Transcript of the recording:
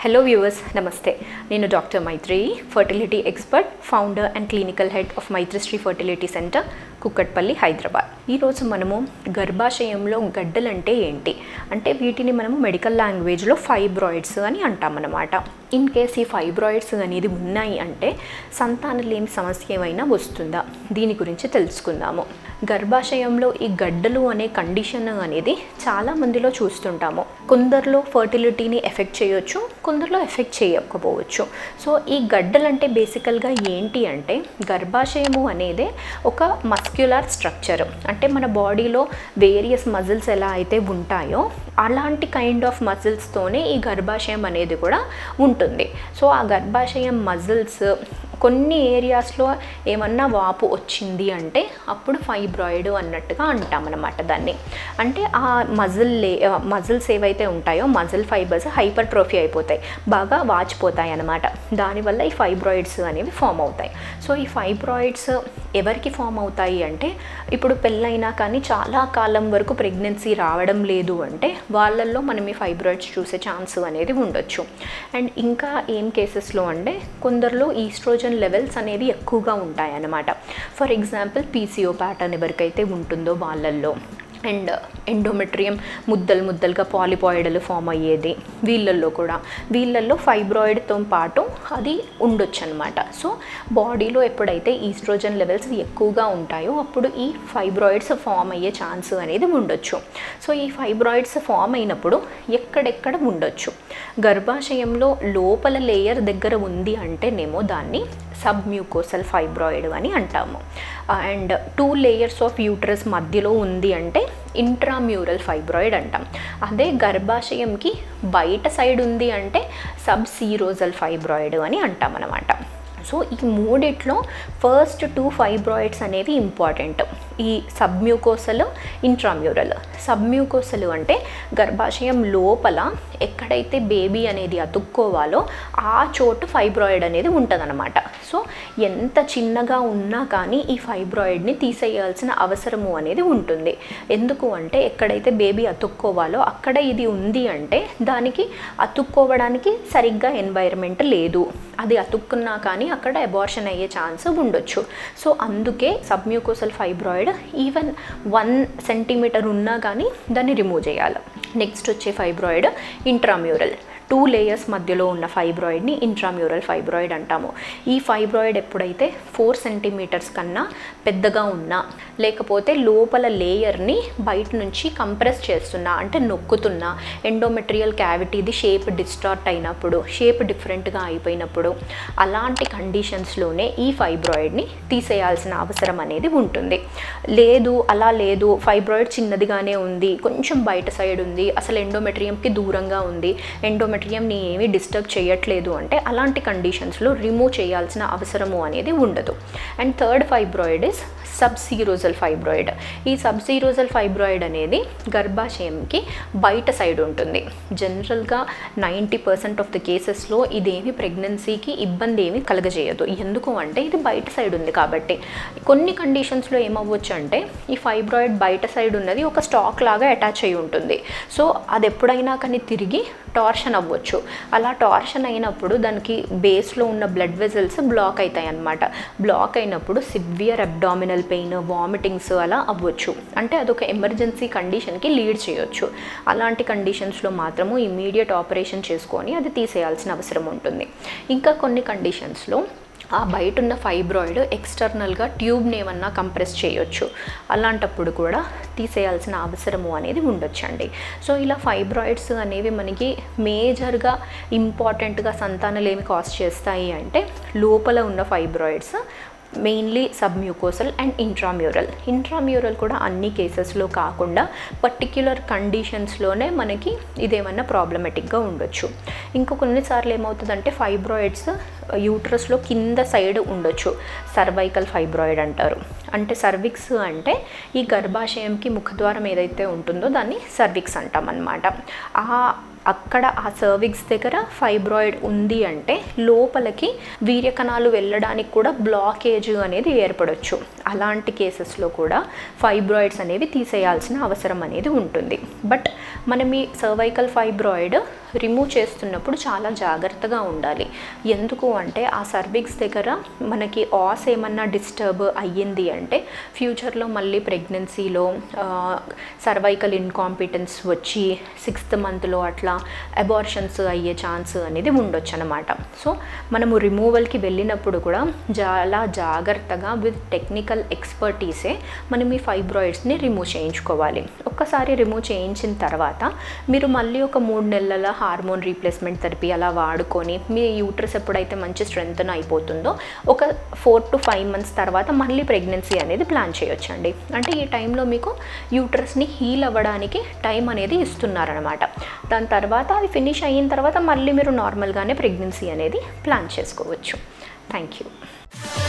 hello viewers నమస్తే నేను doctor Maitri fertility expert founder and clinical head of Maitrishri fertility centre Kukatpally Hyderabad ఈరోజు మనము గర్భాశయంలో గడ్డలంటే ఏంటి అంటే వీటిని మనము మెడికల్ లాంగ్వేజ్లో ఫైబ్రాయిడ్స్ అని అంటామన్నమాట ఇన్ కేస్ ఈ ఫైబ్రాయిడ్స్ అనేది ఉన్నాయి అంటే సంతానలేమి సమస్య ఏమైనా వస్తుందా దీని గురించి తెలుసుకుందాము గర్భాశయంలో ఈ గడ్డలు అనే కండిషన్ అనేది చాలా మందిలో చూస్తుంటాము కొందరిలో ఫర్టిలిటీని ఎఫెక్ట్ చేయొచ్చు కొందరిలో ఎఫెక్ట్ చేయకపోవచ్చు సో ఈ గడ్డలు అంటే బేసికల్గా ఏంటి అంటే గర్భాశయము అనేదే ఒక మస్క్యులర్ స్ట్రక్చర్ అంటే మన బాడీలో వేరియస్ మజిల్స్ ఎలా అయితే ఉంటాయో అలాంటి కైండ్ ఆఫ్ మజిల్స్తోనే ఈ గర్భాశయం అనేది కూడా ఉంటుంది సో ఆ గర్భాశయం మజిల్స్ కొన్ని ఏరియాస్లో ఏమన్నా వాపు వచ్చింది అంటే అప్పుడు ఫైబ్రాయిడ్ అన్నట్టుగా అంటామన్నమాట దాన్ని అంటే ఆ మజిల్ లే మజిల్స్ ఏవైతే ఉంటాయో మజిల్ ఫైబర్స్ హైపర్ ట్రోఫీ అయిపోతాయి బాగా వాచిపోతాయి అన్నమాట దానివల్ల ఈ ఫైబ్రాయిడ్స్ అనేవి ఫామ్ అవుతాయి సో ఈ ఫైబ్రాయిడ్స్ ఎవరికి ఫామ్ అవుతాయి అంటే ఇప్పుడు పెళ్ళైనా కానీ చాలా కాలం వరకు ప్రెగ్నెన్సీ రావడం లేదు అంటే వాళ్ళల్లో మనం ఈ ఫైబ్రాయిడ్స్ చూసే ఛాన్స్ అనేది ఉండొచ్చు అండ్ ఇంకా ఏం కేసెస్లో అంటే కొందరిలో ఈస్ట్రోజన్ లెవెల్స్ అనేవి ఎక్కువగా ఉంటాయి అన్నమాట ఫర్ ఎగ్జాంపుల్ పీసీఓ ప్యాటర్న్ ఎవరికైతే ఉంటుందో వాళ్ళల్లో అండ్ ఎండోమెట్రియం ముద్దలు ముద్దలుగా పాలిపాయిడలు ఫామ్ అయ్యేది వీళ్ళల్లో కూడా వీళ్ళల్లో ఫైబ్రాయిడ్తో పాటు అది ఉండొచ్చు అనమాట సో బాడీలో ఎప్పుడైతే ఈస్ట్రోజన్ లెవెల్స్ ఎక్కువగా ఉంటాయో అప్పుడు ఈ ఫైబ్రాయిడ్స్ ఫామ్ అయ్యే ఛాన్స్ అనేది ఉండొచ్చు సో ఈ ఫైబ్రాయిడ్స్ ఫామ్ అయినప్పుడు ఎక్కడెక్కడ ఉండొచ్చు గర్భాశయంలో లోపల లేయర్ దగ్గర ఉంది అంటేనేమో దాన్ని సబ్మ్యూకోసల్ ఫైబ్రాయిడ్ అని అంటాము and two layers of uterus మధ్యలో ఉంది అంటే ఇంట్రామ్యూరల్ ఫైబ్రాయిడ్ అంటాం అదే గర్భాశయంకి బయట సైడ్ ఉంది అంటే సబ్ సీరోజల్ ఫైబ్రాయిడ్ అని అంటాం అనమాట సో ఈ మూడిట్లో ఫస్ట్ టూ ఫైబ్రాయిడ్స్ అనేవి ఇంపార్టెంట్ ఈ సబ్మ్యూకోసలు ఇంట్రామ్యూరల్ సబ్మ్యూకోసలు అంటే గర్భాశయం లోపల ఎక్కడైతే బేబీ అనేది అతుక్కోవాలో ఆ చోటు ఫైబ్రాయిడ్ అనేది ఉంటుందన్నమాట సో ఎంత చిన్నగా ఉన్నా కానీ ఈ ఫైబ్రాయిడ్ని తీసేయాల్సిన అవసరము అనేది ఉంటుంది ఎందుకు అంటే ఎక్కడైతే బేబీ అతుక్కోవాలో అక్కడ ఇది ఉంది అంటే దానికి అతుక్కోవడానికి సరిగ్గా ఎన్వైరన్మెంట్ లేదు అది అతుక్కున్నా కానీ అక్కడ అబార్షన్ అయ్యే ఛాన్స్ ఉండొచ్చు సో అందుకే submucosal fibroid even one centimetre ఉన్నా కానీ దాన్ని రిమూవ్ చేయాలి నెక్స్ట్ వచ్చే ఫైబ్రాయిడ్ ఇంట్రామ్యూరల్ టూ లేయర్స్ మధ్యలో ఉన్న ఫైబ్రాయిడ్ని ఇంట్రామ్యూరల్ ఫైబ్రాయిడ్ అంటాము ఈ ఫైబ్రాయిడ్ ఎప్పుడైతే ఫోర్ సెంటీమీటర్స్ కన్నా పెద్దగా ఉన్నా లేకపోతే లోపల లేయర్ని బయట నుంచి కంప్రెస్ చేస్తున్నా అంటే నొక్కుతున్నా ఎండోమెట్రియల్ క్యావిటీది షేప్ డిస్టార్ట్ అయినప్పుడు షేప్ డిఫరెంట్గా అయిపోయినప్పుడు అలాంటి కండిషన్స్లోనే ఈ ఫైబ్రాయిడ్ని తీసేయాల్సిన అవసరం అనేది ఉంటుంది లేదు అలా లేదు ఫైబ్రాయిడ్ చిన్నదిగానే ఉంది కొంచెం బయట సైడ్ ఉంది అసలు ఎండోమెట్రియంకి దూరంగా ఉంది ఎండోమెట్రియం ని ఏమీ డిస్టర్బ్ చేయట్లేదు అంటే అలాంటి కండిషన్స్లో రిమూవ్ చేయాల్సిన అవసరము అనేది ఉండదు and third fibroid is subserosal fibroid ఈ సబ్సీరోజల్ ఫైబ్రాయిడ్ అనేది గర్భాశయంకి బయట సైడ్ ఉంటుంది జనరల్గా నైంటీ పర్సెంట్ ఆఫ్ ద కేసెస్లో ఇదేమి ప్రెగ్నెన్సీకి ఇబ్బంది ఏమి కలగజేయదు ఎందుకు అంటే ఇది బయట సైడ్ ఉంది కాబట్టి కొన్ని కండిషన్స్లో ఏమవ్వచ్చు అంటే ఈ ఫైబ్రాయిడ్ బయట సైడ్ ఉన్నది ఒక స్టాక్ లాగా అటాచ్ అయి ఉంటుంది సో అది ఎప్పుడైనా కానీ తిరిగి టార్షన్ అవ్వచ్చు అలా టార్షన్ అయినప్పుడు దానికి బేస్లో ఉన్న బ్లడ్ వెజల్స్ బ్లాక్ అవుతాయి అన్నమాట బ్లాక్ అయినప్పుడు సివియర్ అబ్డామినల్ పెయిన్ వామిటింగ్స్ అలా అవ్వచ్చు అంటే అదొక ఎమర్జెన్సీ కండిషన్కి లీడ్ చేయొచ్చు అలాంటి కండిషన్స్లో మాత్రము ఇమీడియట్ ఆపరేషన్ చేసుకొని అది తీసేయాల్సిన అవసరం ఉంటుంది ఇంకా కొన్ని కండిషన్స్లో ఆ బయట ఉన్న ఫైబ్రాయిడ్ ఎక్స్టర్నల్గా ట్యూబ్ని ఏమన్నా కంప్రెస్ చేయొచ్చు అలాంటప్పుడు కూడా తీసేయాల్సిన అవసరము అనేది ఉండొచ్చండి సో ఇలా ఫైబ్రాయిడ్స్ అనేవి మనకి మేజర్గా ఇంపార్టెంట్గా సంతానలేమి కాస్ట్ చేస్తాయి అంటే లోపల ఉన్న fibroids mainly submucosal and intramural intramural కూడా అన్ని కేసెస్లో కాకుండా పర్టిక్యులర్ కండిషన్స్లోనే మనకి ఇదేమన్నా ప్రాబ్లమెటిక్గా ఉండొచ్చు ఇంకా కొన్నిసార్లు ఏమవుతుందంటే ఫైబ్రాయిడ్స్ యూట్రస్లో కింద సైడ్ ఉండొచ్చు సర్వైకల్ ఫైబ్రాయిడ్ అంటారు అంటే సర్విక్స్ అంటే ఈ గర్భాశయంకి ముఖద్వారం ఏదైతే ఉంటుందో దాన్ని సర్విక్స్ అంటాం అనమాట ఆ అక్కడ ఆ సర్విక్స్ దగ్గర ఫైబ్రాయిడ్ ఉంది అంటే లోపలికి వీర్యకణాలు వెళ్ళడానికి కూడా బ్లాకేజ్ అనేది ఏర్పడవచ్చు అలాంటి కేసెస్లో కూడా ఫైబ్రాయిడ్స్ అనేవి తీసేయాల్సిన అవసరం అనేది ఉంటుంది బట్ మనం ఈ సర్వైకల్ ఫైబ్రాయిడ్ రిమూవ్ చేస్తున్నప్పుడు చాలా జాగ్రత్తగా ఉండాలి ఎందుకు అంటే ఆ సర్విక్స్ దగ్గర మనకి ఆస్ ఏమన్నా డిస్టర్బ్ అయ్యింది అంటే ఫ్యూచర్లో మళ్ళీ ప్రెగ్నెన్సీలో సర్వైకల్ ఇన్కాంపిటెన్స్ వచ్చి సిక్స్త్ మంత్లో అట్లా అబార్షన్స్ అయ్యే ఛాన్స్ అనేది ఉండొచ్చు అనమాట సో మనము రిమూవల్కి వెళ్ళినప్పుడు కూడా చాలా జాగ్రత్తగా విత్ టెక్నికల్ ఎక్స్పర్టీసే మనం ఈ ఫైబ్రాయిడ్స్ని రిమూవ్ చేయించుకోవాలి ఒక్కసారి రిమూవ్ చేయించిన తర్వాత మీరు మళ్ళీ ఒక మూడు నెలల హార్మోన్ రీప్లేస్మెంట్ థెరపీ అలా వాడుకొని మీ యూట్రస్ ఎప్పుడైతే మంచి స్ట్రెంగ్త్ అయిపోతుందో ఒక ఫోర్ టు ఫైవ్ మంత్స్ తర్వాత మళ్ళీ ప్రెగ్నెన్సీ అనేది ప్లాన్ చేయొచ్చండి అంటే ఈ టైంలో మీకు యూట్రస్ని హీల్ అవ్వడానికి టైం అనేది ఇస్తున్నారనమాట దాని తర్వాత అది ఫినిష్ అయిన తర్వాత మళ్ళీ మీరు నార్మల్గానే ప్రెగ్నెన్సీ అనేది ప్లాన్ చేసుకోవచ్చు థ్యాంక్ యూ